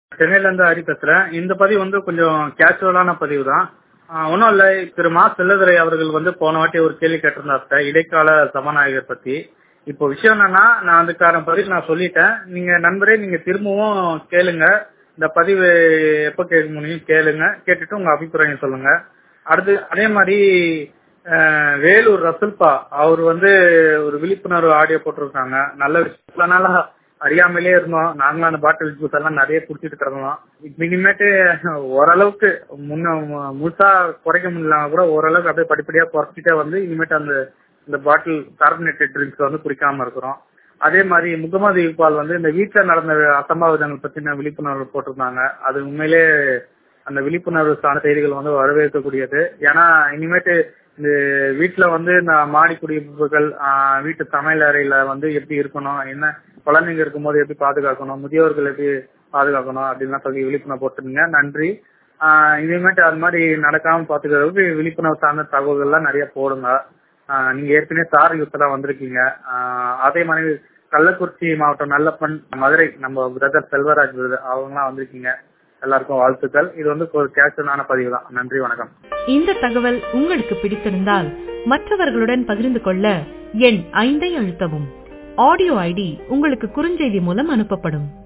சென்னையில இருந்து ஹரி பேசுறேன் இந்த பதிவு வந்து கொஞ்சம் கேஷுவலான பதிவு தான் ஒன்றும் இல்லை திரு மா செல்லதுரை அவர்கள் வந்து போன வாட்டி ஒரு கேள்வி கேட்டிருந்தாரு இடைக்கால சபாநாயகர் பத்தி இப்போ விஷயம் என்னன்னா நான் அதுக்கான பதில் நான் சொல்லிட்டேன் நீங்க நண்பரே நீங்க திரும்பவும் கேளுங்க இந்த பதிவு எப்போ கேட்க முடியும் கேளுங்க கேட்டுட்டு உங்க அபிப்பிராயம் சொல்லுங்க அடுத்து அதே மாதிரி அஹ், வேலூர் ரசுல்பா அவர் வந்து ஒரு விழிப்புணர்வு ஆடியோ போட்டிருக்காங்க நல்ல விஷயம் இவ்வளவு நாளா அறியாமலே இருந்தோம் நாங்களும் அந்த பாட்டில் ஜூஸ் எல்லாம் நிறைய குடிச்சிட்டு கிடந்தோம் இப்ப இனிமேட்டு ஓரளவுக்கு முன்ன முழுசா குறைக்க முடியல கூட ஓரளவுக்கு அப்படியே படிப்படியா குறைச்சிட்டே வந்து இனிமேட்டு அந்த இந்த பாட்டில் கார்பனேட்டட் ட்ரிங்க்ஸ் வந்து குடிக்காம இருக்கிறோம் அதே மாதிரி முகமது இக்பால் வந்து இந்த வீட்டுல நடந்த அசம்பாவிதங்கள் பத்தின விழிப்புணர்வு போட்டிருந்தாங்க அது உண்மையிலே அந்த விழிப்புணர்வு சார்ந்த செய்திகள் வந்து வரவேற்கக்கூடியது ஏன்னா இனிமேட்டு இந்த வீட்டுல வந்து இந்த மாடி குடியிருப்புகள் ஆஹ், வீட்டு சமையல் அறையில வந்து எப்படி இருக்கணும் என்ன குழந்தைங்க இருக்கும்போது எப்படி பாதுகாக்கணும் முதியோர்கள் எப்படி பாதுகாக்கணும் அப்படின்லாம் சொல்லி விழிப்புணர்வு போட்டுருங்க நன்றி ஆஹ், இனிமேட்டு அது மாதிரி நடக்காம பாத்துக்கிறதுக்கு விழிப்புணர்வு சார்ந்த தகவல்கள்லாம் நிறைய போடுங்க ஆஹ், நீங்க ஏற்கனவே சார் யூஸ் எல்லாம் வந்திருக்கீங்க ஆஹ், அதே மாதிரி கள்ளக்குறிச்சி மாவட்டம் நல்லப்பன் மதுரை நம்ம பிரதர் செல்வராஜ் பிரதர் அவங்கலாம் வந்திருக்கீங்க எல்லாருக்கும் வாழ்த்துக்கள் இது வந்து ஒரு கேஷுவலான பதிவு தான் நன்றி வணக்கம் இந்த தகவல் உங்களுக்கு பிடித்திருந்தால் மற்றவர்களுடன் பகிர்ந்து கொள்ள எண் ஐந்தை அழுத்தவும் ஆடியோ ஐடி உங்களுக்கு குறுஞ்செய்தி மூலம் அனுப்பப்படும்